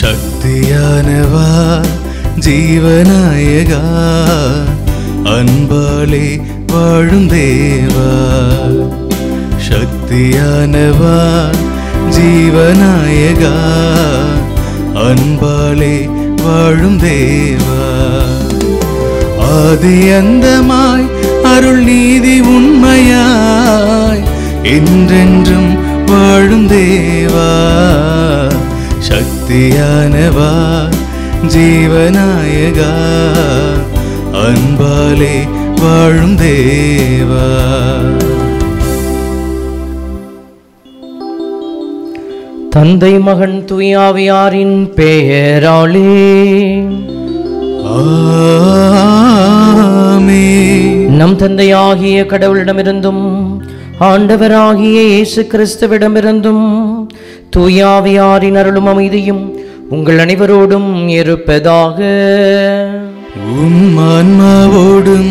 சக்தியானவா ஜீவநாயகா அன்பாலே வாழும் தேவா சக்தியானவா ஜீவநாயகா அன்பாலே வாழும் தேவா ஆதி அந்தமாய் அருள் நீதி உண்மையாய் என்றென்றும் வாழும் தேவா சக்தியானவா ஜீவநாயகா அன்பாலே வாழும் தேவா தந்தை மகன் தூயாவியாரின் பெயராலே ஆமென். நம் தந்தையாகிய கடவுளிடமிருந்தும் ஆண்டவராகிய இயேசு கிறிஸ்துவிடமிருந்தும் தூயாவியாரின் அருளும் அமைதியும் உங்கள் அனைவரோடும் இருப்பதாக உம் ஆன்மாவோடும்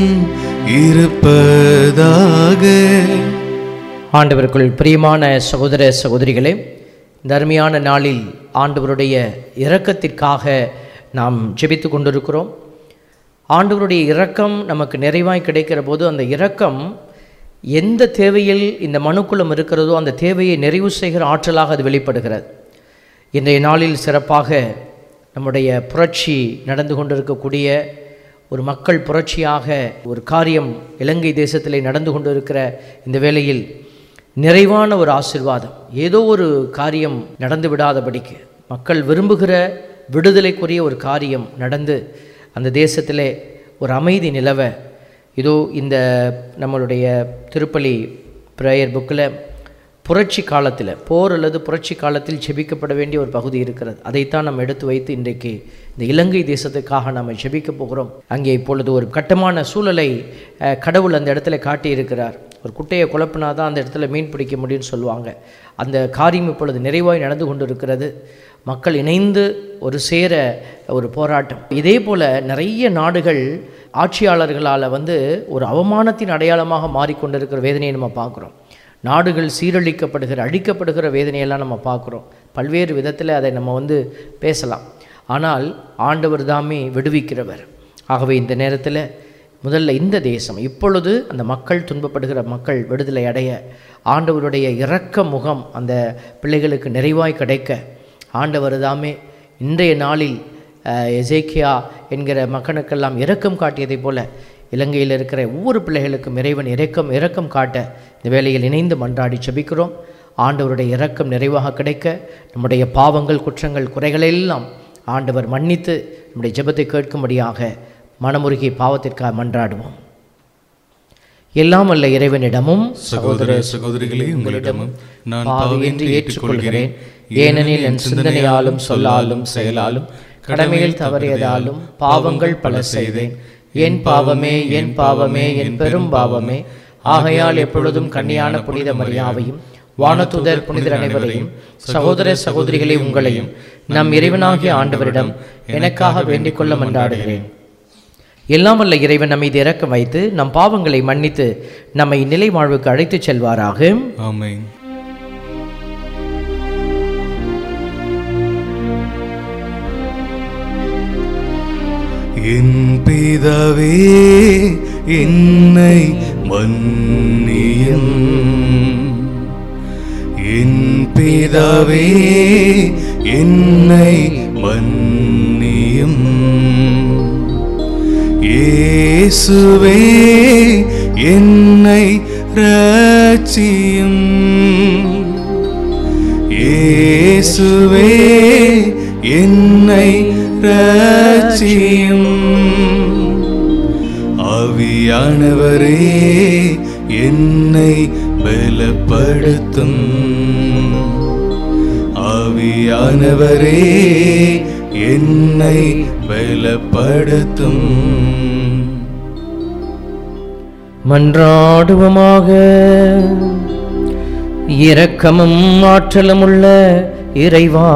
இருப்பதாக ஆண்டவருக்குள் பிரியமான சகோதர சகோதரிகளே இந்த அருமையான நாளில் ஆண்டவருடைய இரக்கத்திற்காக நாம் ஜெபித்து கொண்டிருக்கிறோம் ஆண்டவருடைய இரக்கம் நமக்கு நிறைவாய் கிடைக்கிற போது அந்த இரக்கம் எந்த தேவையில் இந்த மனுக்குளம் இருக்கிறதோ அந்த தேவையை நிறைவு செய்கிற ஆற்றலாக அது வெளிப்படுகிறது இன்றைய நாளில் சிறப்பாக நம்முடைய புரட்சி நடந்து கொண்டிருக்கக்கூடிய ஒரு மக்கள் புரட்சியாக ஒரு காரியம் இலங்கை தேசத்திலே நடந்து கொண்டிருக்கிற இந்த வேளையில் நிறைவான ஒரு ஆசிர்வாதம் ஏதோ ஒரு காரியம் நடந்து விடாதபடிக்கு மக்கள் விரும்புகிற விடுதலைக்குரிய ஒரு காரியம் நடந்து அந்த தேசத்திலே ஒரு அமைதி நிலவ இதோ இந்த நம்மளுடைய திருப்பலி ப்ரேயர் புக்கில் புரட்சி காலத்தில் போர் அல்லது புரட்சி காலத்தில் ஜெபிக்கப்பட வேண்டிய ஒரு பகுதி இருக்கிறது அதைத்தான் நம்ம எடுத்து வைத்து இன்றைக்கு இந்த இலங்கை தேசத்துக்காக நாம் ஜெபிக்க போகிறோம் அங்கே இப்பொழுது ஒரு கட்டமான சூழலை அஹ், கடவுள் அந்த இடத்துல காட்டியிருக்கிறார் ஒரு குட்டையை குழப்பினா தான் அந்த இடத்துல மீன் பிடிக்க முடியும்னு சொல்லுவாங்க அந்த காரியம் இப்பொழுது நிறைவாய் நடந்து கொண்டு இருக்கிறது மக்கள் இணைந்து ஒரு சேர ஒரு போராட்டம் இதே போல் நிறைய நாடுகள் ஆட்சியாளர்களால் வந்து ஒரு அவமானத்தின் அடையாளமாக மாறிக்கொண்டிருக்கிற வேதனையை நம்ம பார்க்குறோம் நாடுகள் சீரழிக்கப்படுகிற அழிக்கப்படுகிற வேதனையெல்லாம் நம்ம பார்க்குறோம் பல்வேறு விதத்தில் அதை நம்ம வந்து பேசலாம் ஆனால் ஆண்டவர் தாமே விடுவிக்கிறவர் ஆகவே இந்த நேரத்தில் முதல்ல இந்த தேசம் இப்பொழுது அந்த மக்கள் துன்பப்படுகிற மக்கள் விடுதலை அடைய ஆண்டவருடைய இரக்க முகம் அந்த பிள்ளைகளுக்கு நிறைவாய் கிடைக்க ஆண்டவர் தாமே இன்றைய நாளில் அஹ், எசேக்கியா என்கிற மக்களுக்கெல்லாம் இரக்கம் காட்டியதைப் போல இலங்கையில் இருக்கிற ஒவ்வொரு பிள்ளைகளுக்கும் இறைவன் இரக்கம் இரக்கம் காட்ட இந்த வேளையில் இணைந்து மன்றாடி செபிக்கிறோம் ஆண்டவருடைய இரக்கம் நிறைவாக கிடைக்க நம்முடைய பாவங்கள் குற்றங்கள் குறைகளெல்லாம் ஆண்டவர் மன்னித்து நம்முடைய ஜெபத்தை கேட்கும்படியாக மனமுருகி பாவத்திற்காக மன்றாடுவோம் எல்லாம் வல்ல இறைவனிடமும் சகோதர சகோதரிகளே உங்களிடமும் நான் பாவியின்றி ஏற்றுக்கொள்கிறேன் ஏனெனில் என் சிந்தனையாலும் சொல்லாலும் செயலாலும் கடமையில் தவறியதாலும் பாவங்கள் பல செய்தேன் என் பாவமே என் பாவமே என் பெரும் பாவமே ஆகையால் எப்பொழுதும் கன்னியான புனித மரியாவையும் வானதுதர் புனிதர் அனைவரையும் சகோதர சகோதரிகளே உங்களையும் நம் இறைவனாகிய ஆண்டவரிடம் எனக்காக வேண்டிக் கொள்ள மன்றாடுகிறேன் எல்லாம் வல்ல இறைவன் நம்மை இது இறக்க வைத்து நம் பாவங்களை மன்னித்து நம்மை நிலை வாழ்வுக்கு அழைத்துச் செல்வாராக ஆமென் என் பிதாவே என்னை மன்னியும் என் பிதாவே என்னை மன்னியும் இயேசுவே என்னை ரட்சியும் இயேசுவே என்னை ரட்சியும் ஆவியானவரே என்னை பலப்படுத்தும் ஆவியானவரே என்னை பலப்படுத்தும் மன்றாடுவமாக இரக்கமும் ஆற்றலும் உள்ள இறைவா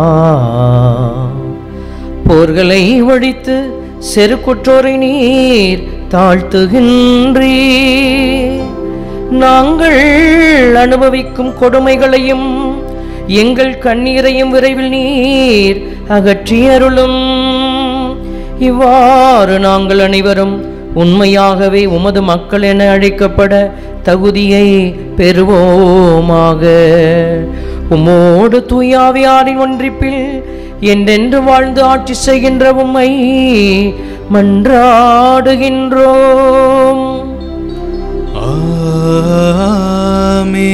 போர்களை ஒழித்து செருக்குற்றோரை நீர் தாழ்த்துகின்றீ நாங்கள் அனுபவிக்கும் கொடுமைகளையும் எங்கள் கண்ணீரையும் விரைவில் நீர் அகற்றி அருளும் இவ்வாறு நாங்கள் அனைவரும் உண்மையாகவே உமது மக்கள் என அழைக்கப்பட தகுதியை பெறுவோமாக உம்மோடு தூயாவியாரின் ஒன்றிப்பில் என்றென்று வாழ்ந்து ஆட்சி செய்கின்ற உம்மை மன்றாடுகின்றோம் ஆமே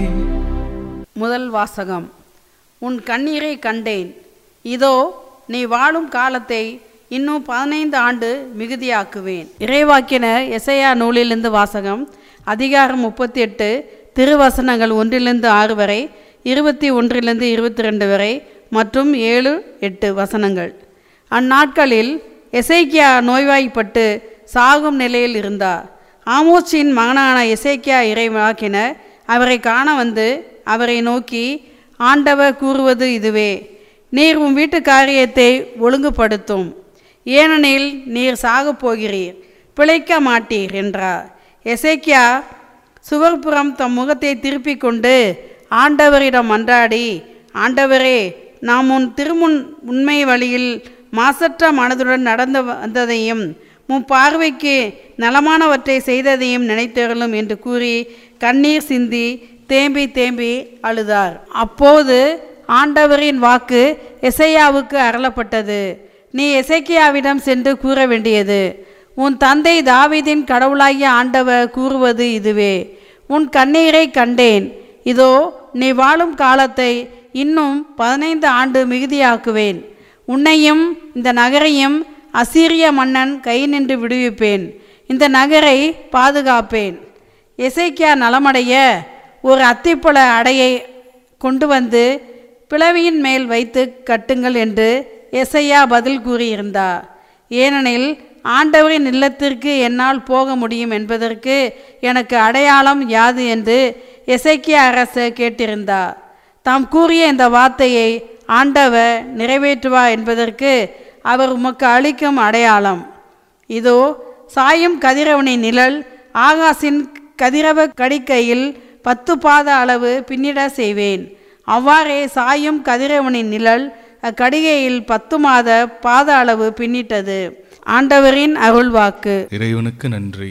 முதல் வாசகம் உன் கண்ணீரை கண்டேன் இதோ நீ வாழும் காலத்தை இன்னும் பதினைந்து ஆண்டு மிகுதியாக்குவேன் இறைவாக்கினர் எசையா நூலிலிருந்து வாசகம் அதிகாரம் முப்பத்தி எட்டு திருவசனங்கள் ஒன்றிலிருந்து ஆறு வரை இருபத்தி ஒன்றிலிருந்து இருபத்தி ரெண்டு வரை மற்றும் ஏழு எட்டு வசனங்கள் அந்நாட்களில் எசேக்கியா நோய்வாய்ப்பட்டு சாகும் நிலையில் இருந்தார் ஆமோச்சின் மகனான எசேக்கியா இறைவாக்கினர் அவரை காண வந்து அவரை நோக்கி ஆண்டவர் கூறுவது இதுவே நீர் உன் வீட்டு காரியத்தை ஒழுங்குபடுத்தும் ஏனெனில் நீர் சாகப் போகிறீர் பிழைக்க மாட்டீர் என்றார் எசேக்கியா சுவர்புறம் தம் முகத்தை திருப்பிக் கொண்டு ஆண்டவரிடம் மன்றாடி ஆண்டவரே நாம் உன் திருமுன் உண்மை வழியில் மாசற்ற மனதுடன் நடந்து வந்ததையும் உன் பார்வைக்கு நலமானவற்றை செய்ததையும் நினைத்தருளும் என்று கூறி கண்ணீர் சிந்தி தேம்பி தேம்பி அழுதார் அப்போது ஆண்டவரின் வாக்கு எசையாவுக்கு அருளப்பட்டது நீ எசேக்கியாவிடம் சென்று கூற வேண்டியது உன் தந்தை தாவீதின் கடவுளாகிய ஆண்டவர் கூறுவது இதுவே உன் கண்ணீரை கண்டேன் இதோ நீ வாழும் காலத்தை இன்னும் பதினைந்து ஆண்டு மிகுதியாக்குவேன் உன்னையும் இந்த நகரையும் அசீரிய மன்னன் கை நின்று விடுவிப்பேன் இந்த நகரை பாதுகாப்பேன் எசேக்கியா நலமடைய ஒரு அத்திப்பழ அடையை கொண்டு வந்து பிளவியின் மேல் வைத்து கட்டுங்கள் என்று எசையா பதில் கூறியிருந்தார் ஏனெனில் ஆண்டவரின் இல்லத்திற்கு என்னால் போக முடியும் என்பதற்கு எனக்கு அடையாளம் யாது என்று எசைக்கிய அரசர் கேட்டிருந்தார் தாம் கூறிய இந்த வார்த்தையை ஆண்டவர் நிறைவேற்றுவா என்பதற்கு அவர் உமக்கு அளிக்கும் அடையாளம் இதோ சாயும் கதிரவனின் நிழல் ஆகாசின் கதிரவ கடிக்கையில் பத்து பாத அளவு பின்னிட செய்வேன் அவ்வாறே சாயும் கதிரவனின் நிழல் அக்கடிகையில் பத்து மாத பாத அளவு பின்னிட்டது ஆண்டவரின் அருள்வாக்கு இறைவனுக்கு நன்றி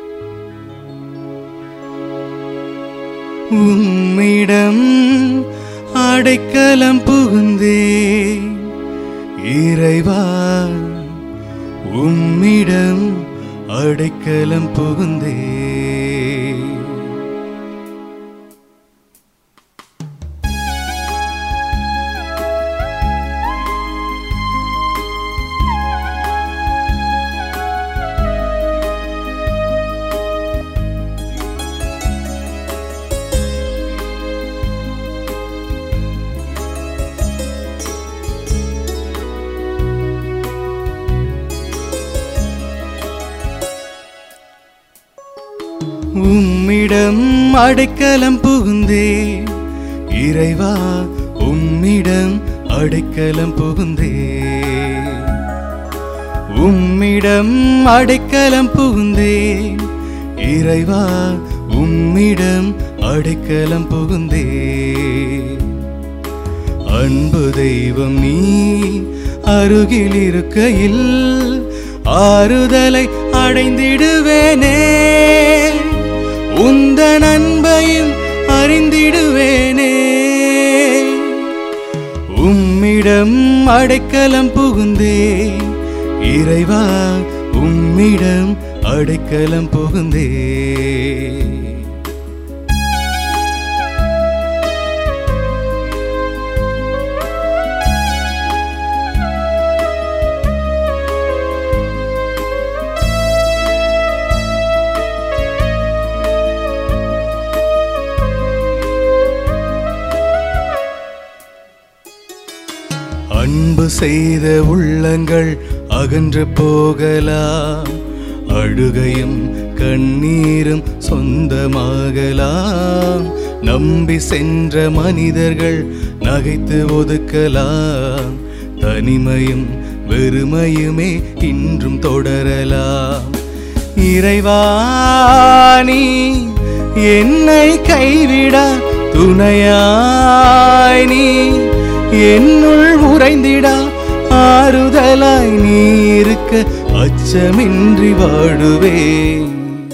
உம்மிடம் அடைக்கலம் புகுந்தே இறைவா உம்மிடம் அடைக்கலம் புகுந்தே உம்மிடம் அடைக்கலம் புகுந்தே இறைவா உம்மிடம் அடைக்கலம் புகுந்தே உம்மிடம் அடைக்கலம் புகுந்தே இறைவா உம்மிடம் அடைக்கலம் புகுந்தே அன்பு தெய்வம் நீ அருகில் இருக்கையில் ஆறுதலை அடைந்திடுவேனே உந்தன் அன்பையும் அறிந்திடுவேனே உம்மிடம் அடைக்கலம் புகுந்தே இறைவா உம்மிடம் அடைக்கலம் புகுந்தே அன்பு செய்த உள்ளங்கள் அகன்று போகலாம் அழுகையும் கண்ணீரும் சொந்தமாகலாம் நம்பி சென்ற மனிதர்கள் நகைத்து ஒதுக்கலாம் தனிமையும் வெறுமையுமே இன்றும் தொடரலாம் இறைவா நீ என்னை கைவிட துணையாய் நீ என்னுள் உறைந்திடா ஆறுதலாய் நீ இருக்க அச்சமின்றி வாழுவேன்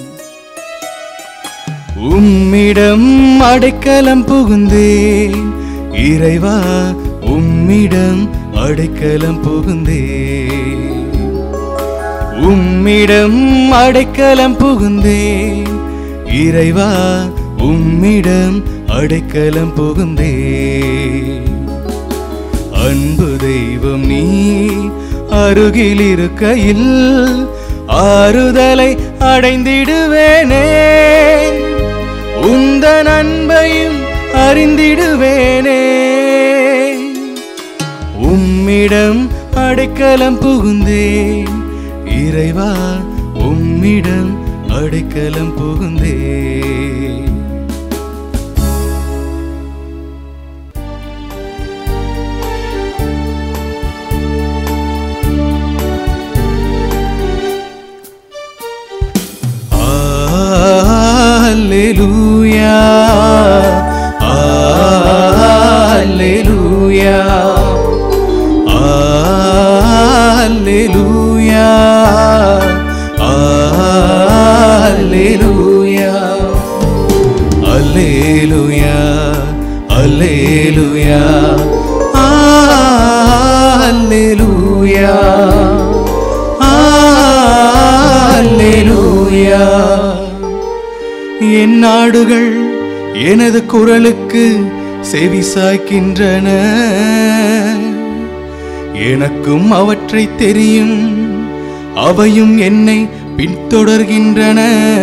உம்மிடம் அடைக்கலம் புகுந்தேன் இறைவா உம்மிடம் அடைக்கலம் புகுந்தேன் உம்மிடம் அடைக்கலம் புகுந்தேன் இறைவா உம்மிடம் அடைக்கலம் புகுந்தேன் அன்பு தெய்வம் நீ அருகில் இருக்கையில் ஆறுதலை அடைந்திடுவேனே உந்தன் அன்பையும் அறிந்திடுவேனே உம்மிடம் அடைக்கலம் புகுந்தேன் இறைவா உம்மிடம் அடைக்கலம் புகுந்தேன் Alleluia. Alleluia. Alleluia. Alleluia. Alleluia. Alleluia. Alleluia. Alleluia. என் நாடுகள் எனது குரலுக்கு செவி சாய்க்கின்றன எனக்கும் அவற்றை தெரியும் அவையும் என்னை பின்தொடர்கின்றன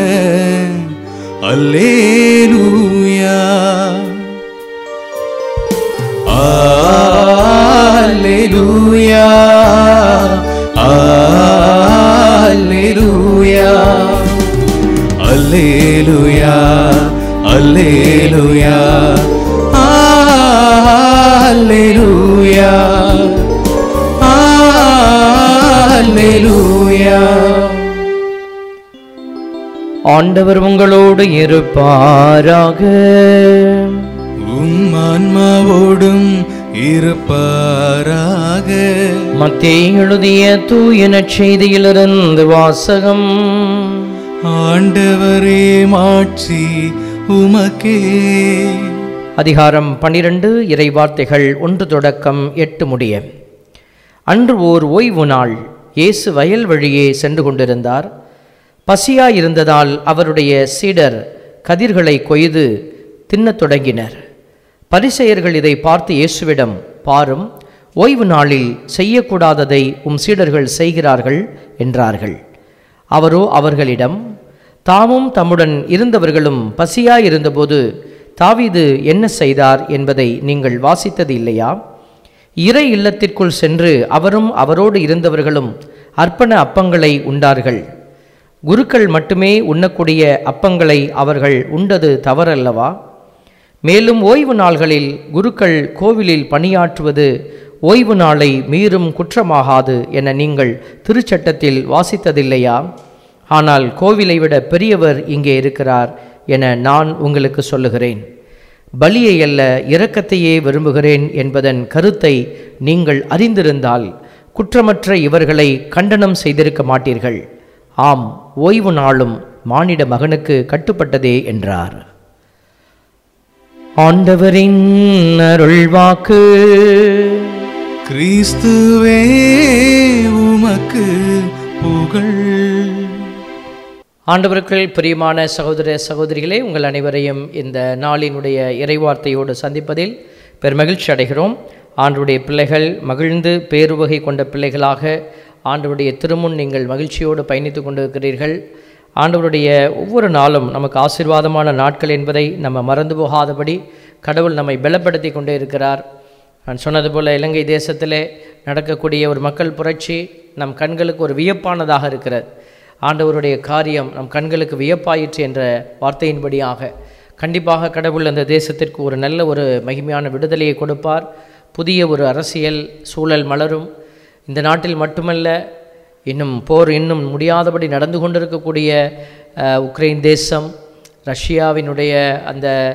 அல்லேலூயா அல்லேலூயா அல்லேலூயா அல்லேலூயா அல்லேலூயா அல்லேலூயா அல்லேலூயா ஆண்டவர் உங்களோடு இருப்பாராக உம் ஆன்மாவோடும் இருப்பாராக மத்திய எழுதிய தூய நற்செய்தியிலிருந்து வாசகம் ஆண்டவரே மாட்சி உமக்கே அதிகாரம் பனிரெண்டு இறைவார்த்தைகள் ஒன்று தொடக்கம் எட்டு முடிய அன்று ஓர் ஓய்வு நாள் இயேசு வயல் வழியே சென்று கொண்டிருந்தார் பசியாயிருந்ததால் அவருடைய சீடர் கதிர்களை கொய்து தின்னத் தொடங்கினர் பரிசெயர்கள் இதை பார்த்து இயேசுவிடம் பாரும் ஓய்வு நாளில் செய்யக்கூடாததை உம் சீடர்கள் செய்கிறார்கள் என்றார்கள் அவரோ அவர்களிடம் தாமும் தம்முடன் இருந்தவர்களும் பசியாயிருந்தபோது தாவீது என்ன செய்தார் என்பதை நீங்கள் வாசித்தது இல்லையா இறை இல்லத்திற்குள் சென்று அவரும் அவரோடு இருந்தவர்களும் அர்ப்பண அப்பங்களை உண்டார்கள் குருக்கள் மட்டுமே உண்ணக்கூடிய அப்பங்களை அவர்கள் உண்டது தவறல்லவா மேலும் ஓய்வு நாள்களில் குருக்கள் கோவிலில் பணியாற்றுவது ஓய்வு நாளை மீறும் குற்றமாகாது என நீங்கள் திருச்சட்டத்தில் வாசித்ததில்லையா ஆனால் கோவிலை விட பெரியவர் இங்கே இருக்கிறார் என நான் உங்களுக்கு சொல்லுகிறேன் பலியை அல்ல இரக்கத்தையே விரும்புகிறேன் என்பதன் கருத்தை நீங்கள் அறிந்திருந்தால் குற்றமற்ற இவர்களை கண்டனம் செய்திருக்க மாட்டீர்கள் ஆம் ஓய்வு நாளும் மானிட மகனுக்கு கட்டுப்பட்டதே என்றார் ஆண்டவரின் அருள்வாக்கு கிறிஸ்துவே உமக்கு புகழ் ஆண்டவருக்குள் பிரியமான சகோதர சகோதரிகளே உங்கள் அனைவரையும் இந்த நாளினுடைய இறைவார்த்தையோடு சந்திப்பதில் பெருமகிழ்ச்சி அடைகிறோம் ஆண்டுடைய பிள்ளைகள் மகிழ்ந்து பேருவகை கொண்ட பிள்ளைகளாக ஆண்டவருடைய திருமுன் நீங்கள் மகிழ்ச்சியோடு பயணித்து கொண்டிருக்கிறீர்கள் ஆண்டவருடைய ஒவ்வொரு நாளும் நமக்கு ஆசீர்வாதமான நாட்கள் என்பதை நம்ம மறந்து போகாதபடி கடவுள் நம்மை பலப்படுத்தி கொண்டே இருக்கிறார் நான் சொன்னது போல் இலங்கை தேசத்திலே நடக்கக்கூடிய ஒரு மக்கள் புரட்சி நம் கண்களுக்கு ஒரு வியப்பானதாக இருக்கிறது ஆண்டவருடைய காரியம் நம் கண்களுக்கு வியப்பாயிற்று என்ற வார்த்தையின்படியாக கண்டிப்பாக கடவுள் அந்த தேசத்திற்கு ஒரு நல்ல ஒரு மகிமையான விடுதலையை கொடுப்பார் புதிய ஒரு அரசியல் சூழல் மலரும் இந்த நாட்டில் மட்டுமல்ல இன்னும் போர் இன்னும் முடியாதபடி நடந்து கொண்டிருக்கக்கூடிய அஹ், உக்ரைன் தேசம் ரஷ்யாவினுடைய அந்த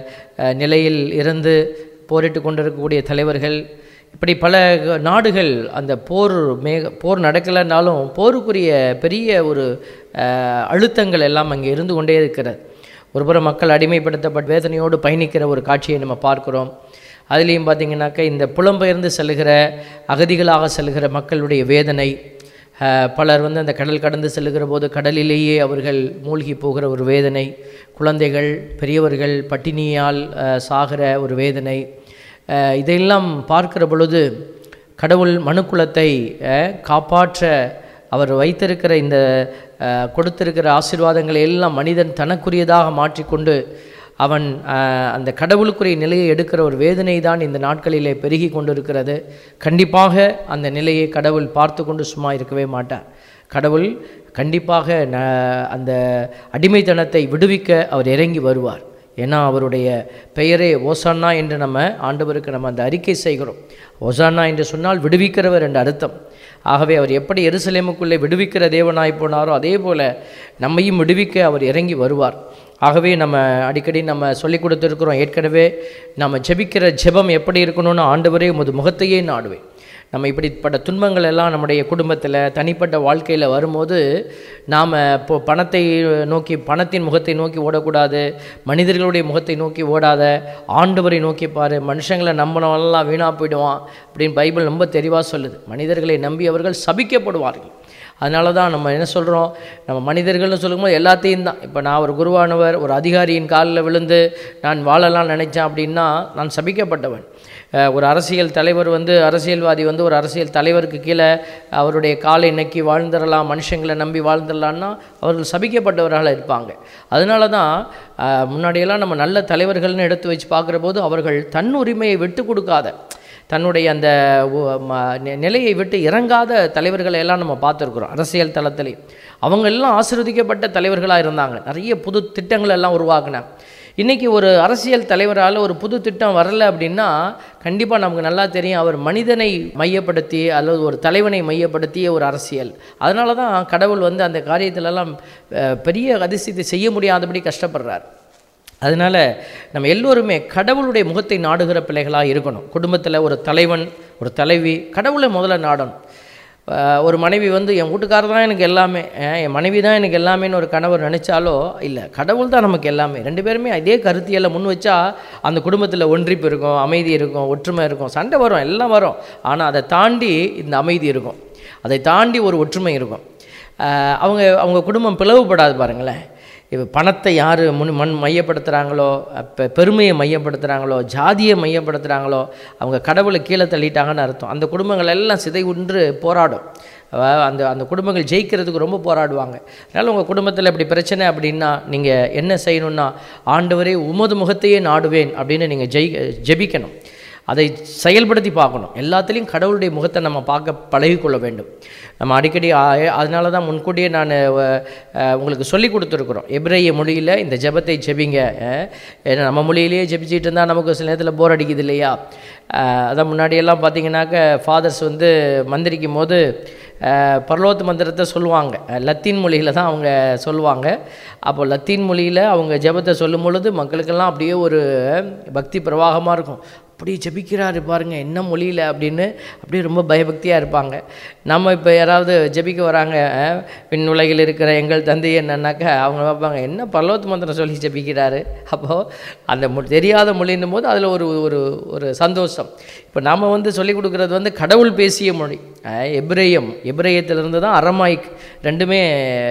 அஹ், நிலையில் இருந்து போரிட்டு கொண்டிருக்கக்கூடிய தலைவர்கள் இப்படி பல நாடுகள் அந்த போர் மேக போர் நடக்கலைன்னாலும் போருக்குரிய பெரிய ஒரு அஹ், அழுத்தங்கள் எல்லாம் அங்கே இருந்து கொண்டே இருக்கிறது ஒருபுறம் மக்கள் அடிமைப்படுத்தப்பட்ட வேதனையோடு பயணிக்கிற ஒரு காட்சியை நம்ம பார்க்கிறோம் அதுலேயும் பார்த்தீங்கன்னாக்க இந்த புலம்பெயர்ந்து செல்கிற அகதிகளாக செல்கிற மக்களுடைய வேதனை அஹ், பலர் வந்து அந்த கடல் கடந்து செல்லுகிற போது கடலிலேயே அவர்கள் மூழ்கி போகிற ஒரு வேதனை குழந்தைகள் பெரியவர்கள் பட்டினியால் அஹ், சாகிற ஒரு வேதனை அஹ், இதையெல்லாம் பார்க்கிற பொழுது கடவுள் மனுக்குலத்தை அஹ், காப்பாற்ற அவர் வைத்திருக்கிற இந்த அஹ், கொடுத்திருக்கிற ஆசீர்வாதங்களை எல்லாம் மனிதன் தனக்குரியதாக மாற்றிக்கொண்டு அவன் அஹ், அந்த கடவுளுக்குரிய நிலையை எடுக்கிற ஒரு வேதனை தான் இந்த நாட்களிலே பெருகி கொண்டிருக்கிறது கண்டிப்பாக அந்த நிலையை கடவுள் பார்த்து கொண்டு சும்மா இருக்கவே மாட்டார் கடவுள் கண்டிப்பாக ந அந்த அடிமைத்தனத்தை விடுவிக்க அவர் இறங்கி வருவார் ஏன்னா அவருடைய பெயரே ஓசானா என்று நம்ம ஆண்டவருக்கு நம்ம அந்த அறிக்கை செய்கிறோம் ஓசானா என்று சொன்னால் விடுவிக்கிறவர் என்ற அர்த்தம் ஆகவே அவர் எப்படி எருசலேமுக்குள்ளே விடுவிக்கிற தேவனாய் போனாரோ அதே போல் நம்மையும் விடுவிக்க அவர் இறங்கி வருவார் ஆகவே நம்ம அடிக்கடி நம்ம சொல்லி கொடுத்துருக்குறோம் ஏற்கனவே நம்ம ஜெபிக்கிற ஜெபம் எப்படி இருக்கணும்னு ஆண்டவரே உமது முகத்தையே நாடுவேன் நம்ம இப்படிப்பட்ட துன்பங்கள் எல்லாம் நம்முடைய குடும்பத்தில் தனிப்பட்ட வாழ்க்கையில் வரும்போது நாம் இப்போ பணத்தை நோக்கி பணத்தின் முகத்தை நோக்கி ஓடக்கூடாது மனிதர்களுடைய முகத்தை நோக்கி ஓடாத ஆண்டவரை நோக்கி பாரு மனுஷங்களை நம்பினவெல்லாம் வீணாக போயிடுவான் அப்படின்னு பைபிள் ரொம்ப தெளிவாக சொல்லுது மனிதர்களை நம்பி அவர்கள் சபிக்கப்படுவார்கள் அதனால தான் நம்ம என்ன சொல்கிறோம் நம்ம மனிதர்கள்னு சொல்லும்போது எல்லாத்தையும் தான் இப்போ நான் ஒரு குருவானவர் ஒரு அதிகாரியின் காலில் விழுந்து நான் வாழலாம் நினைச்சேன் அப்படின்னா நான் சபிக்கப்பட்டவன் அஹ் ஒரு அரசியல் தலைவர் வந்து அரசியல்வாதி வந்து ஒரு அரசியல் தலைவருக்கு கீழே அவருடைய காலை நக்கி வாழ்ந்துடலாம் மனுஷங்களை நம்பி வாழ்ந்துடலான்னா அவர்கள் சபிக்கப்பட்டவர்களாக இருப்பாங்க அதனால தான் அஹ், முன்னாடியெல்லாம் நம்ம நல்ல தலைவர்கள்னு எடுத்து வச்சு பார்க்குற போது அவர்கள் தன் உரிமையை விட்டு கொடுக்காத தன்னுடைய அந்த உ- ம- நி- நிலையை விட்டு இறங்காத தலைவர்களை எல்லாம் நம்ம பார்த்துருக்குறோம் அரசியல் தளத்திலே அவங்க எல்லாம் ஆசீர்வதிக்கப்பட்ட தலைவர்களாக இருந்தாங்க நிறைய புது திட்டங்கள் எல்லாம் உருவாக்குனாங்க இன்றைக்கி ஒரு அரசியல் தலைவரால் ஒரு புது திட்டம் வரல அப்படின்னா கண்டிப்பாக நமக்கு நல்லா தெரியும் அவர் மனிதனை மையப்படுத்தி அல்லது ஒரு தலைவனை மையப்படுத்திய ஒரு அரசியல் அதனால தான் கடவுள் வந்து அந்த காரியத்திலெல்லாம் அஹ், பெரிய அதிசயத்தை செய்ய முடியாதபடி கஷ்டப்படுறார் அதனால் நம்ம எல்லோருமே கடவுளுடைய முகத்தை நாடுகிற பிள்ளைகளாக இருக்கணும் குடும்பத்தில் ஒரு தலைவன் ஒரு தலைவி கடவுளை முதல்ல நாடணும் அஹ் ஒரு மனைவி வந்து என் வீட்டுக்காரர் தான் எனக்கு எல்லாமே அஹ் என் மனைவி தான் எனக்கு எல்லாமேன்னு ஒரு கணவர் நினச்சாலோ இல்லை கடவுள் தான் நமக்கு எல்லாமே ரெண்டு பேருமே அதே கருத்தியலை முன் வச்சா அந்த குடும்பத்தில் ஒன்றிப்பு இருக்கும் அமைதி இருக்கும் ஒற்றுமை இருக்கும் சண்டை வரும் எல்லாம் வரும் ஆனால் அதை தாண்டி இந்த அமைதி இருக்கும் அதை தாண்டி ஒரு ஒற்றுமை இருக்கும் அஹ் அவங்க அவங்க குடும்பம் பிளவுபடாது பாருங்களேன் இப்போ பணத்தை யார் முன் மண் மையப்படுத்துகிறாங்களோ இப்போ பெருமையை மையப்படுத்துகிறாங்களோ ஜாதியை மையப்படுத்துகிறாங்களோ அவங்க கடவுளை கீழே தள்ளிட்டாங்கன்னு அர்த்தம் அந்த குடும்பங்கள் எல்லாம் சிதை உன்று போராடும் அவ- அந்த அந்த குடும்பங்கள் ஜெயிக்கிறதுக்கு ரொம்ப போராடுவாங்க அதனால் உங்கள் குடும்பத்தில் இப்படி பிரச்சனை அப்படின்னா நீங்கள் என்ன செய்யணும்னா ஆண்டவரே உமது முகத்தையே நாடுவேன் அப்படின்னு நீங்கள் ஜெய் ஜெபிக்கணும் அதை செயல்படுத்தி பார்க்கணும் எல்லாத்துலேயும் கடவுளுடைய முகத்தை நம்ம பார்க்க பழகிக்கொள்ள வேண்டும் நம்ம அடிக்கடி ஆ- அதனால தான் முன்கூட்டியே நான் உங்களுக்கு சொல்லி கொடுத்துருக்குறோம் எப்ரைய மொழியில் இந்த ஜெபத்தை ஜெபிங்க அஹ், ஏன்னா நம்ம மொழியிலேயே ஜெபிச்சிட்டு இருந்தால் நமக்கு சில நேரத்தில் போர் அடிக்குது இல்லையா அஹ், அதான் முன்னாடியெல்லாம் பார்த்தீங்கன்னாக்க ஃபாதர்ஸ் வந்து மந்திரிக்கும் போது அஹ், பரலோத்து மந்திரத்தை சொல்லுவாங்க அஹ், லத்தீன் மொழியில் தான் அவங்க சொல்லுவாங்க அப்போ லத்தீன் மொழியில் அவங்க ஜெபத்தை சொல்லும் பொழுது மக்களுக்கெல்லாம் அப்படியே ஒரு பக்தி பிரவாகமாக இருக்கும் அப்படியே ஜெபிக்கிறாரு பாருங்க என்ன மொழியில் அப்படின்னு அப்படியே ரொம்ப பயபக்தியாக இருப்பாங்க நம்ம இப்போ யாராவது ஜெபிக்க வராங்க அஹ், விண்ணுலகில் இருக்கிற எங்கள் தந்தை என்னன்னாக்கா அவங்க பார்ப்பாங்க என்ன பரலோத்து மந்திரம் சொல்லி ஜெபிக்கிறாரு அப்போது அந்த மொ தெரியாத மொழின்னும் போது அதில் ஒரு ஒரு ஒரு சந்தோஷம் இப்போ நாம் வந்து சொல்லிக் கொடுக்குறது வந்து கடவுள் பேசிய மொழி அஹ், எபிரேயம் எபிரேயத்திலிருந்து தான் அரமாய்க் ரெண்டுமே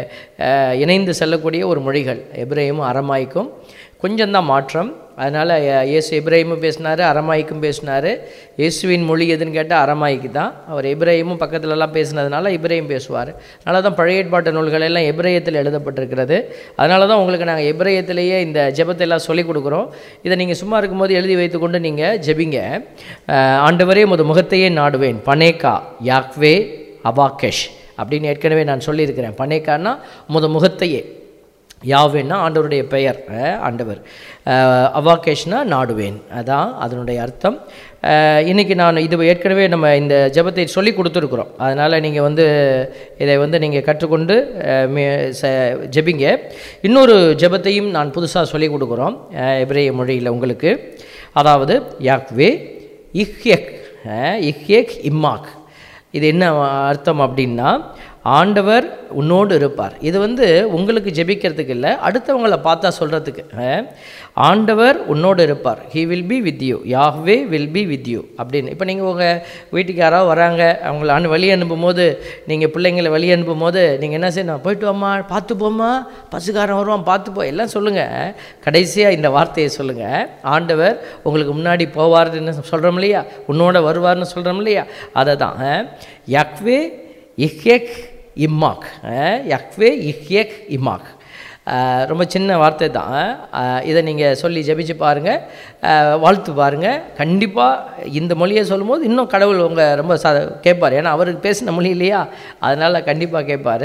அஹ், இணைந்து செல்லக்கூடிய ஒரு மொழிகள் எபிரேயமும் அரமாய்க்கும் கொஞ்சம்தான் மாற்றம் அதனால் இயேசு எப்ராஹிமும் பேசினார் அரமாய்க்கும் பேசினார் இயேசுவின் மொழி எதுன்னு கேட்டால் அரமாய்க்கு தான் அவர் எப்ராஹிமும் பக்கத்துலலாம் பேசினதுனால இப்ராஹிம் பேசுவார் அதனால தான் பழைய ஏற்பாட்டு நூல்கள் எல்லாம் எப்ராயத்தில் எழுதப்பட்டிருக்கிறது அதனால தான் உங்களுக்கு நாங்கள் எப்ராயத்திலேயே இந்த ஜெபத்தை எல்லாம் சொல்லிக் கொடுக்குறோம் இதை நீங்கள் சும்மா இருக்கும்போது எழுதி வைத்துக்கொண்டு நீங்கள் ஜெபிங்க அஹ், ஆண்டவரே முது முகத்தையே நாடுவேன் பனேகா யாக்வே அபாகேஷ் அப்படின்னு ஏற்கனவே நான் சொல்லியிருக்கிறேன் பனேக்கான்னா முத முகத்தையே யாவேன்னா ஆண்டவருடைய பெயர் அஹ், ஆண்டவர் அஹ், அவாகேஷ்னா நாடுவேன் அதான் அதனுடைய அர்த்தம் அஹ், இன்னைக்கு நான் இது ஏற்கனவே நம்ம இந்த ஜெபத்தை சொல்லி கொடுத்துருக்குறோம் அதனால் நீங்கள் வந்து இதை வந்து நீங்கள் கற்றுக்கொண்டு அஹ், மே- ச- ஜெபிங்க இன்னொரு ஜெபத்தையும் நான் புதுசாக சொல்லி கொடுக்குறோம் அஹ், எபிரேய மொழியில் உங்களுக்கு அதாவது யாக்வே இஹ்யக் அஹ், இஹ்யக் இம்மாக் இது என்ன அர்த்தம் அப்படின்னா ஆண்டவர் உன்னோடு இருப்பார் இது வந்து உங்களுக்கு ஜெபிக்கிறதுக்கு இல்லை அடுத்தவங்கள பார்த்தா சொல்கிறதுக்கு ஆண்டவர் உன்னோடு இருப்பார் he will be with you Yahweh will be with you அப்படின்னு இப்போ நீங்கள் உங்கள் வீட்டுக்கு யாராவது வராங்க அவங்கள அனு வழி அனுப்பும்போது நீங்கள் பிள்ளைங்களை வழி அனுப்பும்போது நீங்கள் என்ன செய்யணும் போயிட்டு வாம்மா பார்த்து போம்மா பசுக்காரன் வருவான் பார்த்து போ எல்லாம் சொல்லுங்கள் கடைசியாக இந்த வார்த்தையை சொல்லுங்கள் ஆண்டவர் உங்களுக்கு முன்னாடி போவார்னு சொல்கிறோம் இல்லையா உன்னோட வருவார்னு சொல்கிறோம் இல்லையா அதை தான் யக்வே இஹ்யக் இம்மாக் அஹ், யக்வே இஹ்யக் இம்மாக் அஹ், ரொம்ப சின்ன வார்த்தை தான் அஹ், இதை நீங்கள் சொல்லி ஜெபிச்சு பாருங்கள் அஹ், வாழ்த்து பாருங்கள் கண்டிப்பாக இந்த மொழியை சொல்லும்போது இன்னும் கடவுள் உங்கள் ரொம்ப ச கேட்பார் ஏன்னா அவருக்கு பேசின மொழி இல்லையா அதனால் கண்டிப்பாக கேட்பார்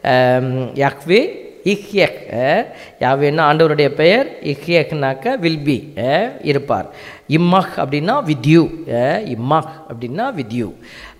யக்வே இஹ்யக் யாவேன்னா ஆண்டவருடைய பெயர் இஹ்யக்னாக்க வில் பி இருப்பார் இம்மக் அப்படின்னா வித்யூ இம்மக் அப்படின்னா வித்யூ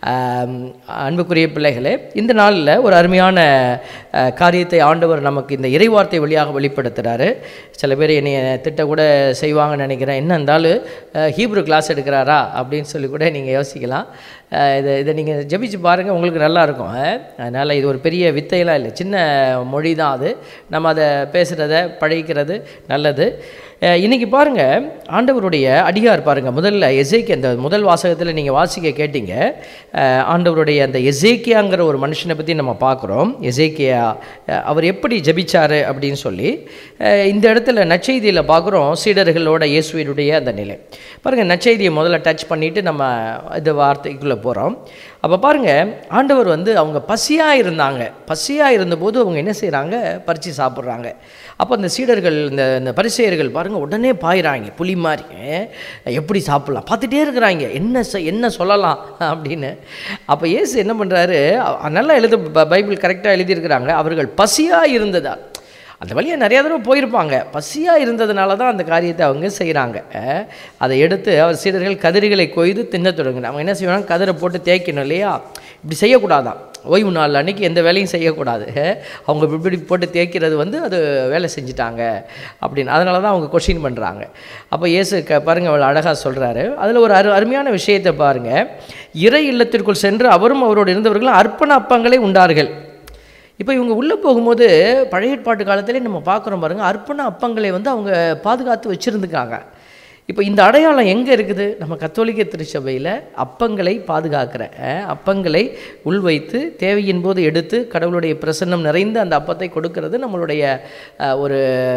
அன்புக்குரிய பிள்ளைகளே இந்த நாளில் ஒரு அருமையான அஹ், காரியத்தை ஆண்டவர் நமக்கு இந்த இறைவார்த்தை வழியாக வெளிப்படுத்துகிறாரு சில பேர் என்னை திட்ட கூட செய்வாங்கன்னு நினைக்கிறேன் என்ன இருந்தாலும் அஹ், ஹீப்ரு கிளாஸ் எடுக்கிறாரா அப்படின்னு சொல்லி கூட நீங்கள் யோசிக்கலாம் அஹ், இதை இதை நீங்கள் ஜெபிச்சு பாருங்கள் உங்களுக்கு நல்லா இருக்கும் அதனால் இது ஒரு பெரிய வித்தையெல்லாம் இல்லை சின்ன மொழி தான் அது நம்ம அதை பேசுகிறத பழகிக்கிறது நல்லது அஹ், இன்னைக்கு பாருங்க ஆண்டவருடைய அடியார் பாருங்க முதல்ல எசேக்கியா அந்த முதல் வாசகத்தில் நீங்கள் வாசிக்க கேட்டீங்க அஹ், ஆண்டவருடைய அந்த எசேக்கியாங்கிற ஒரு மனுஷனை பற்றி நம்ம பார்க்குறோம் எசேக்கியா அஹ், அவர் எப்படி ஜெபிச்சாரு அப்படின்னு சொல்லி அஹ், இந்த இடத்துல நற்செய்தியில் பார்க்குறோம் சீடர்களோட இயேசுவினுடைய அந்த நிலை பாருங்க நற்செய்தியை முதல்ல டச் பண்ணிட்டு நம்ம இந்த வார்த்தைக்குள்ளே போகிறோம் அப்போ பாருங்க ஆண்டவர் வந்து அவங்க பசியாக இருந்தாங்க பசியாக இருந்தபோது அவங்க என்ன செய்கிறாங்க பறித்து சாப்பிட்றாங்க அப்போ அந்த சீடர்கள் இந்த இந்த பரிசெயர்கள் பாருங்கள் உடனே பாயிறாங்க புலி மாதிரி அஹ், எப்படி சாப்பிட்லாம் பார்த்துட்டே இருக்கிறாங்க என்ன செ- என்ன சொல்லலாம் அப்படின்னு அப்போ இயேசு என்ன பண்ணுறாரு நல்லா எழுத ப- பைபிள் கரெக்டாக எழுதியிருக்கிறாங்க அவர்கள் பசியாக இருந்ததால் அந்த வழியாக நிறையா தடவை போயிருப்பாங்க பசியாக இருந்ததுனால தான் அந்த காரியத்தை அவங்க செய்கிறாங்க அதை எடுத்து அவர் சீடர்கள் கதிர்களை கொய்து தின்ன தொடங்கினாங்க அவங்க என்ன செய்வாங்க கதிரை போட்டு தேய்க்கணும் இல்லையா இப்படி செய்யக்கூடாதான் ஓய்வு நாள் அன்னைக்கு எந்த வேலையும் செய்யக்கூடாது அஹ், அவங்க இப்படி இப்படி போட்டு தேய்க்கிறது வந்து அது வேலை செஞ்சுட்டாங்க அப்படின்னு அதனால தான் அவங்க கொஷின் பண்ணுறாங்க அப்போ இயேசு க பாருங்கள் அவள் அழகாக சொல்கிறாரு அதில் ஒரு அரு அருமையான விஷயத்தை பாருங்கள் இறை இல்லத்திற்குள் சென்று அவரும் அவரோடு இருந்தவர்களும் அர்ப்பண அப்பங்களை உண்டார்கள் இப்போ இவங்க உள்ளே போகும்போது பழைய ஏற்பாட்டு காலத்திலே நம்ம பார்க்குறோம் பாருங்கள் அர்ப்பண அப்பங்களை வந்து அவங்க பாதுகாத்து வச்சுருந்துக்காங்க இப்போ இந்த அடையாளம் எங்கே இருக்குது நம்ம கத்தோலிக்க திருச்சபையில் அப்பங்களை பாதுகாக்கிற அஹ், அப்பங்களை உள்வைத்து தேவையின் போது எடுத்து கடவுளுடைய பிரசன்னம் நிறைந்த அந்த அப்பத்தை கொடுக்கிறது நம்மளுடைய அஹ், ஒரு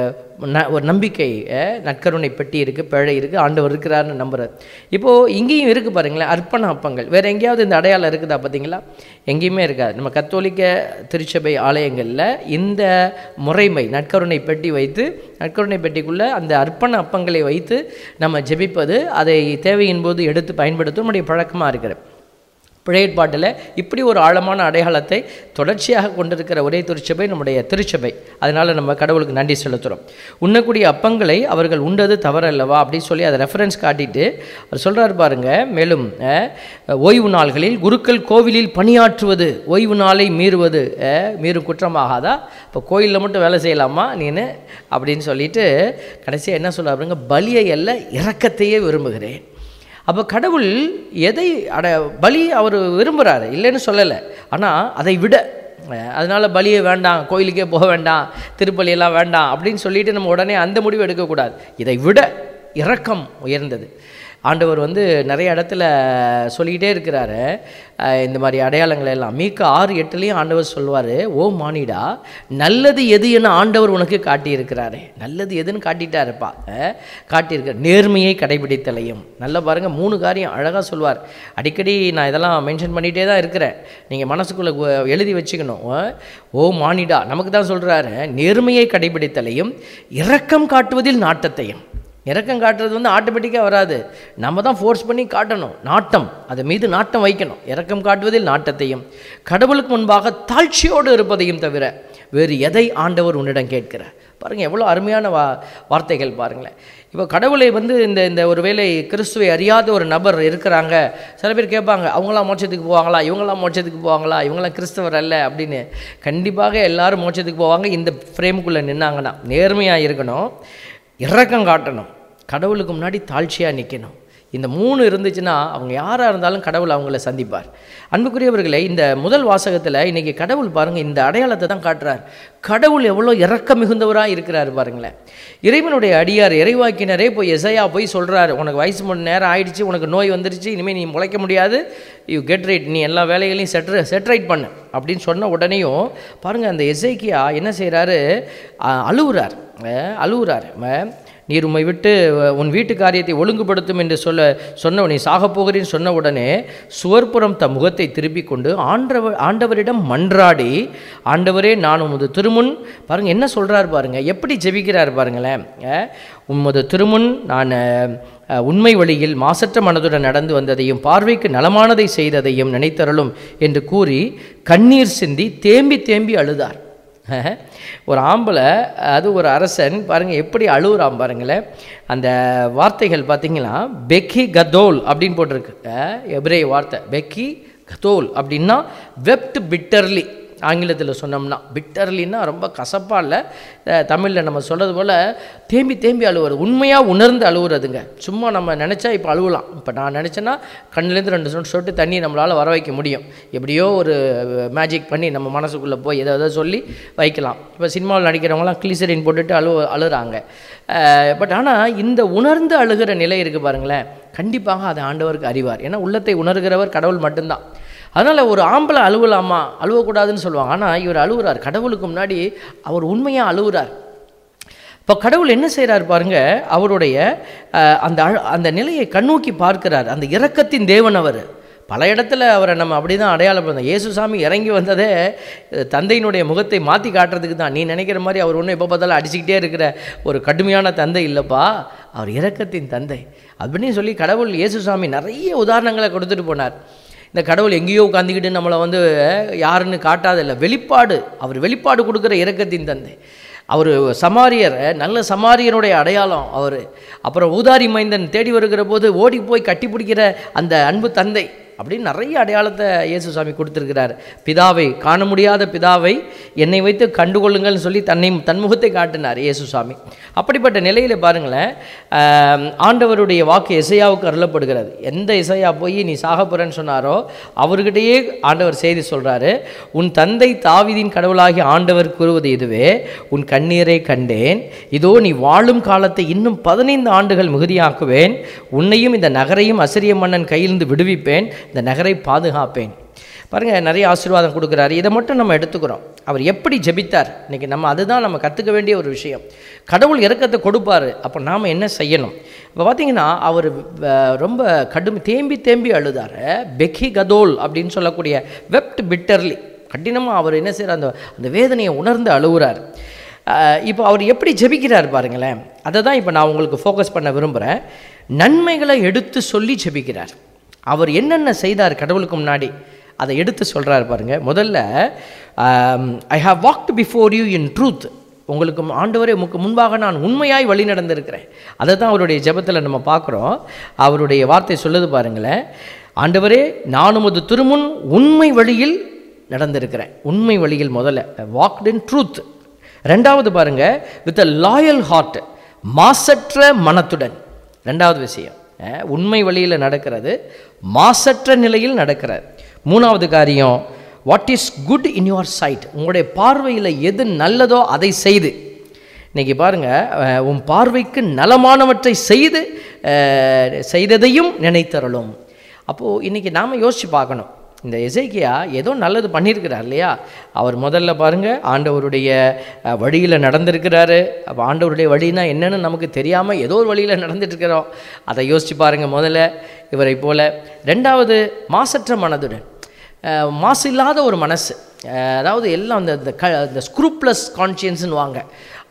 ந- ஒரு நம்பிக்கை அஹ், நற்கருணை பெட்டி இருக்குது பிழை இருக்குது ஆண்டவர் இருக்கிறாருன்னு நம்புறது இப்போது இங்கேயும் இருக்குது பாருங்களேன் அர்ப்பண அப்பங்கள் வேறு எங்கேயாவது இந்த அடையாளம் இருக்குதா பார்த்தீங்களா எங்கேயுமே இருக்காது நம்ம கத்தோலிக்க திருச்சபை ஆலயங்களில் இந்த முறைமை நற்கருணை பெட்டி வைத்து நற்கருணை பெட்டிக்குள்ளே அந்த அர்ப்பண அப்பங்களை வைத்து நம்ம ஜெபிப்பது அதை தேவையின் போது எடுத்து பயன்படுத்தும் நம்முடைய பழக்கமாக இருக்கிறது பழைய ஏற்பாட்டில் இப்படி ஒரு ஆழமான அடையாளத்தை தொடர்ச்சியாக கொண்டிருக்கிற ஒரே திருச்சபை நம்முடைய திருச்சபை அதனால் நம்ம கடவுளுக்கு நன்றி செலுத்துகிறோம் உண்ணக்கூடிய அப்பங்களை அவர்கள் உண்டது தவறல்லவா அப்படின்னு சொல்லி அதை ரெஃபரன்ஸ் காட்டிட்டு அவர் சொல்கிறார் பாருங்க மேலும் அஹ், ஓய்வு நாள்களில் குருக்கள் கோவிலில் பணியாற்றுவது ஓய்வு நாளை மீறுவது அஹ், மீறும் குற்றமாகாதா இப்போ கோயிலில் மட்டும் வேலை செய்யலாமா நீனு அப்படின்னு சொல்லிட்டு கடைசியாக என்ன சொல்ல பாருங்க பலியை அல்ல இரக்கத்தையே விரும்புகிறேன் அப்போ கடவுள் எதை அட பலி அவர் விரும்புகிறாரு இல்லைன்னு சொல்லலை ஆனால் அதை விட அஹ், அதனால பலியே வேண்டாம் கோயிலுக்கே போக வேண்டாம் திருப்பலியெல்லாம் வேண்டாம் அப்படின்னு சொல்லிட்டு நம்ம உடனே அந்த முடிவு எடுக்கக்கூடாது இதை விட இரக்கம் உயர்ந்தது ஆண்டவர் வந்து நிறைய இடத்துல சொல்லிக்கிட்டே இருக்கிறாரு அஹ், இந்த மாதிரி அடையாளங்களை எல்லாம் மீக்க ஆறு எட்டுலேயும் ஆண்டவர் சொல்வார் ஓ மானிடா நல்லது எது என ஆண்டவர் உனக்கு காட்டியிருக்கிறாரே நல்லது எதுன்னு காட்டிட்டாருப்பா அஹ், காட்டியிருக்க நேர்மையை கடைபிடித்தலையும் நல்லா பாருங்கள் மூணு காரியம் அழகாக சொல்வார் அடிக்கடி நான் இதெல்லாம் மென்ஷன் பண்ணிகிட்டே தான் இருக்கிறேன் நீங்கள் மனசுக்குள்ளே கு- எழுதி வச்சுக்கணும் அஹ், ஓ மானிடா நமக்கு தான் சொல்கிறாரு நேர்மையை கடைபிடித்தலையும் இரக்கம் காட்டுவதில் நாட்டத்தையும் இறக்கம் காட்டுறது வந்து ஆட்டோமேட்டிக்காக வராது நம்ம தான் ஃபோர்ஸ் பண்ணி காட்டணும் நாட்டம் அது மீது நாட்டம் வைக்கணும் இறக்கம் காட்டுவதில் நாட்டத்தையும் கடவுளுக்கு முன்பாக தாழ்ச்சியோடு இருப்பதையும் தவிர வேறு எதை ஆண்டவர் உன்னிடம் கேட்கிறார் பாருங்கள் எவ்வளோ அருமையான வா வார்த்தைகள் பாருங்களேன் இப்போ கடவுளை வந்து இந்த இந்த ஒரு வேளை கிறிஸ்துவை அறியாத ஒரு நபர் இருக்கிறாங்க சில பேர் கேட்பாங்க அவங்களாம் மோட்சத்துக்கு போவாங்களா இவங்களாம் மோட்சத்துக்கு போவாங்களா இவங்களாம் கிறிஸ்தவர் அல்ல அப்படின்னு கண்டிப்பாக எல்லாரும் மோட்சத்துக்கு போவாங்க இந்த ஃப்ரேமுக்குள்ளே நின்னாங்கன்னா நேர்மையாக இருக்கணும் இறக்கம் காட்டணும் கடவுளுக்கு முன்னாடி தாழ்ச்சியாக நிற்கணும் இந்த மூணு இருந்துச்சுன்னா அவங்க யாராக இருந்தாலும் கடவுள் அவங்கள சந்திப்பார் அன்புக்குரியவர்களே இந்த முதல் வாசகத்தில் இன்றைக்கி கடவுள் பாருங்கள் இந்த அடையாளத்தை தான் காட்டுறார் கடவுள் எவ்வளோ இறக்க மிகுந்தவராக இருக்கிறார் பாருங்களேன் இறைவனுடைய அடியார் இறைவாக்கினரே போய் எசையா போய் சொல்கிறாரு உனக்கு வயசு மூணு நேரம் ஆயிடுச்சு உனக்கு நோய் வந்துருச்சு இனிமேல் நீ முளைக்க முடியாது யூ கெட் ரைட் நீ எல்லா வேலைகளையும் செட்ரு செட்ரைட் பண்ணு அப்படின்னு சொன்ன உடனேயும் பாருங்கள் அந்த எசைக்கியா என்ன செய்கிறாரு அழுவுறார் அஹ் அழுவுறார் அஹ் நீர் உம்மை விட்டு அஹ், உன் வீட்டு காரியத்தை ஒழுங்குபடுத்தும் என்று சொல்ல சொன்ன நீ சாகப் போகிறேன்னு சொன்ன உடனே சுவர்புறம் தம் முகத்தை திருப்பிக் கொண்டு ஆண்டவர் ஆண்டவரிடம் மன்றாடி ஆண்டவரே நான் உமது திருமுன் பாருங்க என்ன சொல்றார் பாருங்க எப்படி ஜெபிக்கிறார் பாருங்களேன் அஹ், உமது திருமுன் நான் அஹ், அஹ், உண்மை வழியில் மாசற்ற மனதுடன் நடந்து வந்ததையும் பார்வைக்கு நலமானதை செய்ததையும் நினைத்தருளும் என்று கூறி கண்ணீர் சிந்தி தேம்பி தேம்பி அழுதார் ஒரு ஆம்பளை அது ஒரு அரசன் பாருங்கள் எப்படி அழுகுறான் பாருங்களேன் அந்த வார்த்தைகள் பார்த்தீங்கன்னா பெக்கி கதோல் அப்படின்னு போட்டிருக்கு அஹ், எபிரேய வார்த்தை பெக்கி கதோல் அப்படின்னா வெப்ட் பிட்டர்லி ஆங்கிலத்தில் சொன்னோம்னா பிட்டர்லின்னா ரொம்ப கசப்பாக இல்லை தமிழில் நம்ம சொல்கிறது போல் தேம்பி தேம்பி அழுவுறது உண்மையாக உணர்ந்து அழுவுறதுங்க சும்மா நம்ம நினச்சா இப்போ அழுவலாம் இப்போ நான் நினச்சேன்னா கண்ணுலேருந்து ரெண்டு சொட்டு சொட்டு தண்ணி நம்மளால் வர வைக்க முடியும் எப்படியோ ஒரு மேஜிக் பண்ணி நம்ம மனசுக்குள்ளே போய் எதை எதோ சொல்லி வைக்கலாம் இப்போ சினிமாவில் நடிக்கிறவங்களாம் கிளிசரின் போட்டுட்டு அழு அழுறாங்க பட் ஆனால் இந்த உணர்ந்து அழுகிற நிலை இருக்குது பாருங்களேன் கண்டிப்பாக அது ஆண்டவருக்கு அறிவார் ஏன்னா உள்ளத்தை உணர்கிறவர் கடவுள் மட்டும்தான் அதனால் ஒரு ஆம்பளை அழுவலாமா அழுவக்கூடாதுன்னு சொல்லுவாங்க ஆனால் இவர் அழுவுறார் கடவுளுக்கு முன்னாடி அவர் உண்மையாக அழுவுறார் இப்போ கடவுள் என்ன செய்கிறார் பாருங்க அவருடைய அஹ், அந்த அழ- அந்த நிலையை கண்ணோக்கி பார்க்கிறார் அந்த இரக்கத்தின் தேவன் அவர் பல இடத்துல அவரை நம்ம அப்படி தான் அடையாளப்படுத்தோம் இயேசுசாமி இறங்கி வந்ததே அஹ், தந்தையினுடைய முகத்தை மாற்றி காட்டுறதுக்கு தான் நீ நினைக்கிற மாதிரி அவர் ஒன்றும் எப்போ பார்த்தாலும் அடிச்சுக்கிட்டே இருக்கிற ஒரு கடுமையான தந்தை இல்லைப்பா அவர் இரக்கத்தின் தந்தை அப்படின்னு சொல்லி கடவுள் இயேசுசாமி நிறைய உதாரணங்களை கொடுத்துட்டு போனார் இந்த கடவுள் எங்கேயோ உட்காந்துக்கிட்டு நம்மளை வந்து யாருன்னு காட்டாதில்லை வெளிப்பாடு அவர் வெளிப்பாடு கொடுக்குற இரக்கத்தின் தந்தை அவர் சமாரியர் நல்ல சமாரியனுடைய அடையாளம் அவர் அப்புறம் ஊதாரி மைந்தன் தேடி வருகிற போது ஓடி போய் கட்டி பிடிக்கிற அந்த அன்பு தந்தை அப்படின்னு நிறைய அடையாளத்தை இயேசுசாமி கொடுத்துருக்கிறார் பிதாவை காண முடியாத பிதாவை என்னை வைத்து கண்டுகொள்ளுங்கள்னு சொல்லி தன்னை தன்முகத்தை காட்டினார் இயேசுசாமி அப்படிப்பட்ட நிலையில் பாருங்களேன் ஆம், ஆண்டவருடைய வாக்கு இசையாவுக்கு அருளப்படுகிறது எந்த இசையா போய் நீ சாக போறேன்னு சொன்னாரோ அவர்கிட்டயே ஆண்டவர் செய்தி சொல்றாரு உன் தந்தை தாவீதின் கடவுளாகிய ஆண்டவர் கூறுவது இதுவே உன் கண்ணீரை கண்டேன் இதோ நீ வாழும் காலத்தை இன்னும் பதினைந்து ஆண்டுகள் மிகுதியாக்குவேன் உன்னையும் இந்த நகரையும் அசிரிய மன்னன் கையிலிருந்து விடுவிப்பேன் இந்த நகரை பாதுகாப்பேன் பாருங்க நிறைய ஆசீர்வாதம் கொடுக்குறாரு இதை மட்டும் நம்ம எடுத்துக்கிறோம் அவர் எப்படி ஜெபித்தார் இன்னைக்கு நம்ம அதுதான் நம்ம கற்றுக்க வேண்டிய ஒரு விஷயம் கடவுள் இறக்கத்தை கொடுப்பாரு அப்போ நாம் என்ன செய்யணும் இப்போ பார்த்தீங்கன்னா அவர் அஹ், ரொம்ப கடும் தேம்பி தேம்பி அழுதார் பெக்கி கதோல் அப்படின்னு சொல்லக்கூடிய வெப்ட் பிட்டர்லி கடினமாக அவர் என்ன செய்கிறார் அந்த அந்த வேதனையை உணர்ந்து அழுகுறார் அஹ், இப்போ அவர் எப்படி ஜெபிக்கிறார் பாருங்களேன் அதை தான் இப்போ நான் உங்களுக்கு ஃபோக்கஸ் பண்ண விரும்புகிறேன் நன்மைகளை எடுத்து சொல்லி ஜெபிக்கிறார் அவர் என்னென்ன செய்தார் கடவுளுக்கு முன்னாடி அதை எடுத்து சொல்கிறார் பாருங்க முதல்ல I have walked before you in truth உங்களுக்கு ஆண்டவரே உமக்கு முன்பாக நான் உண்மையாய் வழி நடந்திருக்கிறேன் அதை தான் அவருடைய ஜெபத்தில் நம்ம பார்க்குறோம் அவருடைய வார்த்தை சொல்லுது பாருங்களேன் ஆண்டவரே நான் உமது திருமுன் உண்மை வழியில் நடந்திருக்கிறேன் உண்மை வழியில் முதல்ல வாக்ட் இன் ட்ரூத் ரெண்டாவது பாருங்க வித் அ லாயல் ஹார்ட் மாசற்ற மனத்துடன் ரெண்டாவது விஷயம் அஹ், உண்மை வழியில் நடக்கிறது மாசற்ற நிலையில் நடக்கிறது மூணாவது காரியம் what is good in your sight உங்களுடைய பார்வையில் எது நல்லதோ அதை செய்து இன்னைக்கு பாருங்க அஹ், உன் பார்வைக்கு நலமானவற்றை செய்து அஹ், செய்ததையும் நினைத்தரலும் அப்போது இன்னைக்கு நாம் யோசித்து பார்க்கணும் இந்த எசேக்கியா ஏதோ நல்லது பண்ணியிருக்கிறார் இல்லையா அவர் முதல்ல பாருங்க ஆண்டவருடைய அஹ், வழியில் நடந்திருக்கிறாரு அப்போ ஆண்டவருடைய வழினா என்னன்னு நமக்கு தெரியாமல் ஏதோ ஒரு வழியில் நடந்துட்டு இருக்கிறோம் அதை யோசித்து பாருங்க முதல்ல இவரை போல ரெண்டாவது மாசற்ற மனதுடன் அஹ், மாசு இல்லாத ஒரு மனசு அஹ், அதாவது எல்லாம் அந்த இந்த க இந்த ஸ்க்ரூப்ளஸ் கான்ஷியன்ஸ்னு வாங்க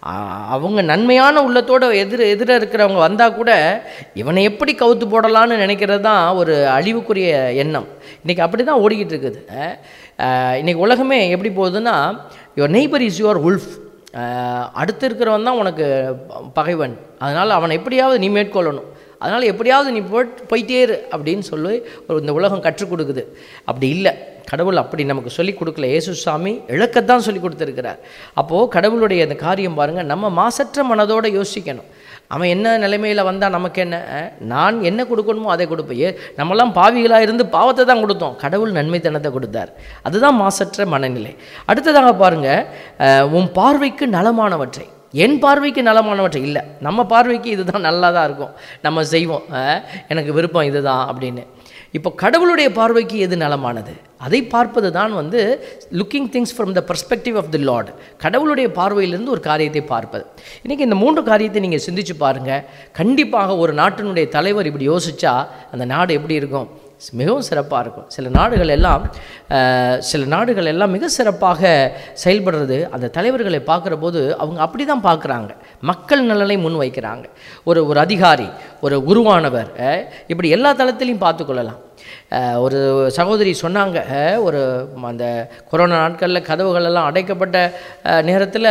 ஆ- அவங்க நன்மையான உள்ளத்தோட எதிர எதிர இருக்கிறவங்க வந்தால் கூட இவனை எப்படி கவுத்து போடலான்னு நினைக்கிறது தான் ஒரு அழிவுக்குரிய எண்ணம் இன்றைக்கி அப்படி தான் ஓடிக்கிட்டு இருக்குது அஹ், அஹ், இன்னைக்கு உலகமே எப்படி போகுதுன்னா your neighbour is your wolf அடுத்து இருக்கிறவன் தான் உனக்கு பகைவன் அதனால் அவனை எப்படியாவது நீ மேற்கொள்ளணும் அதனால் எப்படியாவது நீ போட் போயிட்டே இரு அப்படின்னு சொல்லி ஒரு இந்த உலகம் கற்றுக் கொடுக்குது அப்படி இல்லை கடவுள் அப்படி நமக்கு சொல்லிக் கொடுக்கல இயேசு சாமி இழக்கத்தான் சொல்லி கொடுத்துருக்கிறார் அப்போது கடவுளுடைய அந்த காரியம் பாருங்கள் நம்ம மாசற்ற மனதோடு யோசிக்கணும் அவன் என்ன நிலைமையில் வந்தால் நமக்கு என்ன அஹ், நான் என்ன கொடுக்கணுமோ அதை கொடுப்பேன் ஏ நம்மலாம் பாவிகளாக இருந்து பாவத்தை தான் கொடுத்தோம் கடவுள் நன்மைத்தனத்தை கொடுத்தார் அதுதான் மாசற்ற மனநிலை அடுத்ததாக பாருங்கள் உன் பார்வைக்கு நலமானவற்றை என் பார்வைக்கு நலமானவற்றை இல்லை நம்ம பார்வைக்கு இதுதான் நல்லா தான் இருக்கும் நம்ம செய்வோம் அஹ், எனக்கு விருப்பம் இதுதான் அப்படின்னு இப்போ கடவுளுடைய பார்வைக்கு எது நலமானது அதை பார்ப்பது தான் வந்து looking things from the perspective of the Lord கடவுளுடைய பார்வையிலிருந்து ஒரு காரியத்தை பார்ப்பது இன்றைக்கி இந்த மூன்று காரியத்தை நீங்கள் சிந்திச்சு பாருங்கள் கண்டிப்பாக ஒரு நாட்டினுடைய தலைவர் இப்படி யோசிச்சா அந்த நாடு எப்படி இருக்கும் மிகவும் சிறப்பாக இருக்கும் சில நாடுகள் எல்லாம் அஹ், சில நாடுகள் எல்லாம் மிக சிறப்பாக செயல்படுறது அந்த தலைவர்களை பார்க்குற போது அவங்க அப்படி தான் பார்க்குறாங்க மக்கள் நலனை முன் வைக்கிறாங்க ஒரு ஒரு அதிகாரி ஒரு உருவானவர் அஹ், இப்படி எல்லா தளத்திலையும் பார்த்துக்கொள்ளலாம் அஹ், ஒரு சகோதரி சொன்னாங்க அஹ், ஒரு அந்த கொரோனா நாட்களில் கதவுகள் எல்லாம் அடைக்கப்பட்ட நேரத்தில்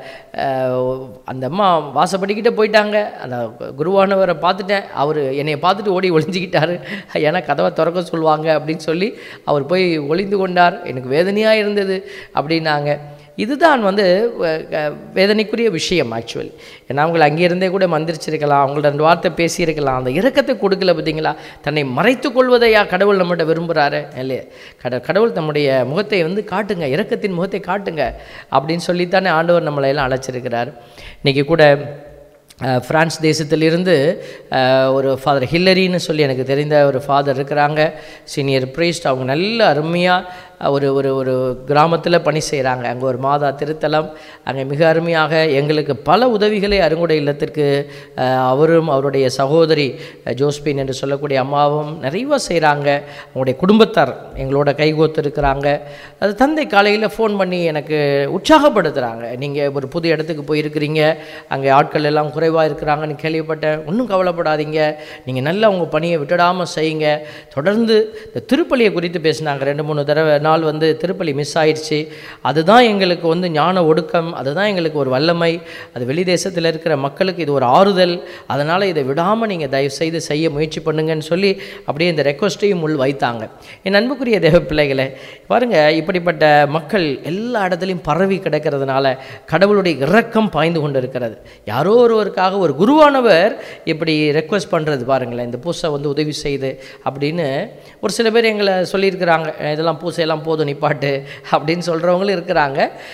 அந்த அம்மா வாசப்படிக்கிட்டே போயிட்டாங்க அந்த குருவானவரை பார்த்துட்டேன் அவர் என்னை பார்த்துட்டு ஓடி ஒளிஞ்சிக்கிட்டாரு ஏன்னா கதவை திறக்க சொல்லுவாங்க அப்படின்னு சொல்லி அவர் போய் ஒளிந்து கொண்டார் எனக்கு வேதனையாக இருந்தது அப்படின்னாங்க இதுதான் வந்து அஹ், க- வேதனைக்குரிய விஷயம் ஆக்சுவலி ஏன்னா அவங்களை அங்கேருந்தே கூட மந்திரிச்சிருக்கலாம் அவங்கள்ட்ட ரெண்டு வார்த்தை பேசியிருக்கலாம் அந்த இரக்கத்தை கொடுக்கல பார்த்தீங்களா தன்னை மறைத்து கொள்வதையா கடவுள் நம்மகிட்ட விரும்புகிறாரு இல்லையா கட கடவுள் தம்முடைய முகத்தை வந்து காட்டுங்க இரக்கத்தின் முகத்தை காட்டுங்க அப்படின்னு சொல்லித்தானே ஆண்டவர் நம்மளை எல்லாம் அழைச்சிருக்கிறார் இன்றைக்கி கூட அஹ், பிரான்ஸ் தேசத்திலிருந்து அஹ், ஒரு ஃபாதர் ஹில்லரின்னு சொல்லி எனக்கு தெரிந்த ஒரு ஃபாதர் இருக்கிறாங்க சீனியர் ப்ரீஸ்ட் அவங்க நல்ல அருமையாக ஒரு ஒரு ஒரு கிராமத்தில் பணி செய்கிறாங்க அங்கே ஒரு மாதா திருத்தலம் அங்கே மிக அருமையாக எங்களுக்கு பல உதவிகளை அருங்குடை இல்லத்திற்கு அஹ், அவரும் அவருடைய சகோதரி அஹ், ஜோஸ்பின் என்று சொல்லக்கூடிய அம்மாவும் நிறைய செய்கிறாங்க அவங்களுடைய குடும்பத்தார் எங்களோட கைகோத்து இருக்கிறாங்க அது தந்தை காலையில் ஃபோன் பண்ணி எனக்கு உற்சாகப்படுத்துகிறாங்க நீங்கள் ஒரு புது இடத்துக்கு போயிருக்கிறீங்க அங்கே ஆட்கள் எல்லாம் குறைவாக இருக்கிறாங்கன்னு கேள்விப்பட்டேன் ஒன்றும் கவலைப்படாதீங்க நீங்கள் நல்லா உங்கள் பணியை விட்டுடாமல் செய்யுங்க தொடர்ந்து இந்த திருப்பலியை குறித்து பேசினாங்க ரெண்டு மூணு தடவை நாள் வந்து திருப்பலி மிஸ் ஆயிடுச்சு அதுதான் எங்களுக்கு வந்து ஞான ஒடுக்கம் அதுதான் எங்களுக்கு ஒரு வல்லமை அது வெளி தேசத்தில் இருக்கிற மக்களுக்கு இது ஒரு ஆறுதல் அதனால் இதை விடாமல் நீங்கள் தயவு செய்து செய்ய முயற்சி பண்ணுங்கன்னு சொல்லி அப்படியே இந்த ரெக்வஸ்ட்டையும் உள் வைத்தாங்க என் அன்புக்குரிய தேவ பிள்ளைகளே பாருங்க இப்படிப்பட்ட மக்கள் எல்லா இடத்துலையும் பரவி கிடக்கிறதுனால கடவுளுடைய இரக்கம் பாய்ந்து கொண்டு இருக்கிறது யாரோ ஒருவருக்காக ஒரு குருவானவர் இப்படி ரெக்வஸ்ட் பண்ணுறது பாருங்களேன் இந்த பூசை வந்து உதவி செய்து அப்படின்னு ஒரு சில பேர் எங்களை சொல்லியிருக்கிறாங்க இதெல்லாம் பூசையெல்லாம் போதும் நிப்பாட்டு அப்படின்னு சொல்கிறவங்களும் இருக்கிறாங்க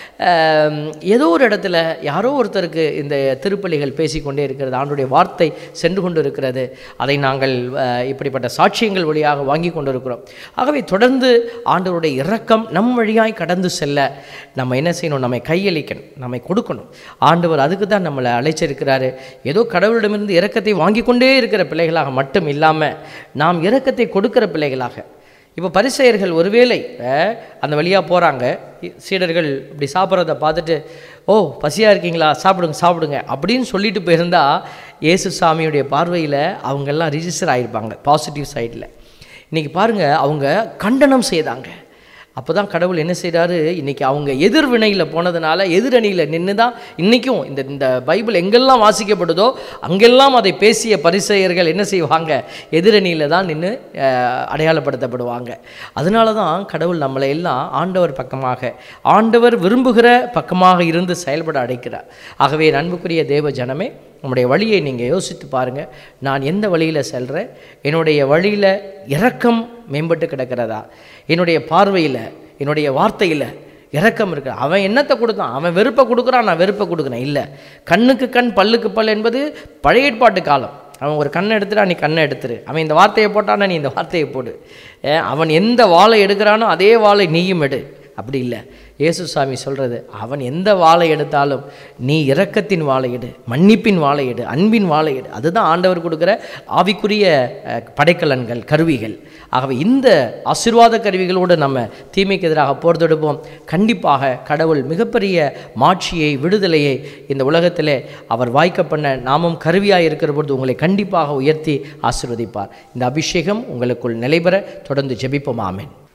ஆம், ஏதோ ஒரு இடத்துல யாரோ ஒருத்தருக்கு இந்த திருப்பலிகள் பேசிக்கொண்டே இருக்கிறது ஆண்டுடைய வார்த்தை சென்று கொண்டு இருக்கிறது அதை நாங்கள் அஹ், இப்படிப்பட்ட சாட்சியங்கள் வழியாக வாங்கி கொண்டு இருக்கிறோம் ஆகவே தொடர்ந்து ஆண்டவருடைய இரக்கம் நம் வழியாய் கடந்து செல்ல நம்ம என்ன செய்யணும் நம்மை கையளிக்கணும் நம்மை கொடுக்கணும் ஆண்டவர் அதுக்கு தான் நம்மளை அழைச்சிருக்கிறாரு ஏதோ கடவுளிடமிருந்து இரக்கத்தை வாங்கி கொண்டே இருக்கிற பிள்ளைகளாக மட்டும் இல்லாமல் நாம் இரக்கத்தை கொடுக்கிற பிள்ளைகளாக இப்போ பரிசெயர்கள் ஒருவேளை அஹ், அந்த வழியாக போகிறாங்க சீடர்கள் இப்படி சாப்பிட்றத பார்த்துட்டு ஓ பசியாக இருக்கீங்களா சாப்பிடுங்க சாப்பிடுங்க அப்படின்னு சொல்லிட்டு போயிருந்தா இயேசு சாமியுடைய பார்வையில் அவங்கெல்லாம் ரிஜிஸ்டர் ஆகிருப்பாங்க பாசிட்டிவ் சைடில் இன்றைக்கி பாருங்கள் அவங்க கண்டனம் செய்தாங்க அப்போ தான் கடவுள் என்ன செய்கிறாரு இன்றைக்கி அவங்க எதிர்வினையில் போனதுனால எதிரணியில் நின்று தான் இன்றைக்கும் இந்த இந்த பைபிள் எங்கெல்லாம் வாசிக்கப்படுதோ அங்கெல்லாம் அதை பேசிய பரிசெயர்கள் என்ன செய்வாங்க எதிரணியில் தான் நின்று அடையாளப்படுத்தப்படுவாங்க அதனால தான் கடவுள் நம்மளை எல்லாம் ஆண்டவர் பக்கமாக ஆண்டவர் விரும்புகிற பக்கமாக இருந்து செயல்பட அழைக்கிறார் ஆகவே அன்புக்குரிய தேவ ஜனமே நம்முடைய வழியை நீங்கள் யோசித்து பாருங்கள் நான் எந்த வழியில் செல்கிறேன் என்னுடைய வழியில் இரக்கம் மேம்பட்டு கிடக்கிறதா என்னுடைய பார்வையில் என்னுடைய வார்த்தையில் இரக்கம் இருக்கு அவன் என்னத்தை கொடுத்தான் அவன் வெறுப்பை கொடுக்குறான் நான் வெறுப்பை கொடுக்குறேன் இல்லை கண்ணுக்கு கண் பல்லுக்கு பல் என்பது பழைய ஏற்பாட்டு காலம் அவன் ஒரு கண்ணை எடுத்துட்டா நீ கண்ணை எடுத்துரு அவன் இந்த வார்த்தையை போட்டானா நீ இந்த வார்த்தையை போடு அஹ் அவன் எந்த வாளை எடுக்கிறானோ அதே வாளை நீயும் எடு அப்படி இல்லை இயேசுசாமி சொல்கிறது அவன் எந்த வாளை எடுத்தாலும் நீ இரக்கத்தின் வாளை எடு மன்னிப்பின் வாளை எடு அன்பின் வாளை எடு அதுதான் ஆண்டவர் கொடுக்குற ஆவிக்குரிய அஹ், படைக்கலன்கள் கருவிகள் ஆகவே இந்த ஆசீர்வாத கருவிகளோடு நம்ம தீமைக்கு எதிராக போர் தொடுப்போம் கண்டிப்பாக கடவுள் மிகப்பெரிய மாட்சியை விடுதலையை இந்த உலகத்திலே அவர் வாய்க்க பண்ண நாமும் கருவியாக இருக்கிற பொழுது உங்களை கண்டிப்பாக உயர்த்தி ஆசீர்வதிப்பார் இந்த அபிஷேகம் உங்களுக்குள் நிலைபெற தொடர்ந்து ஜெபிப்போம் ஆமென்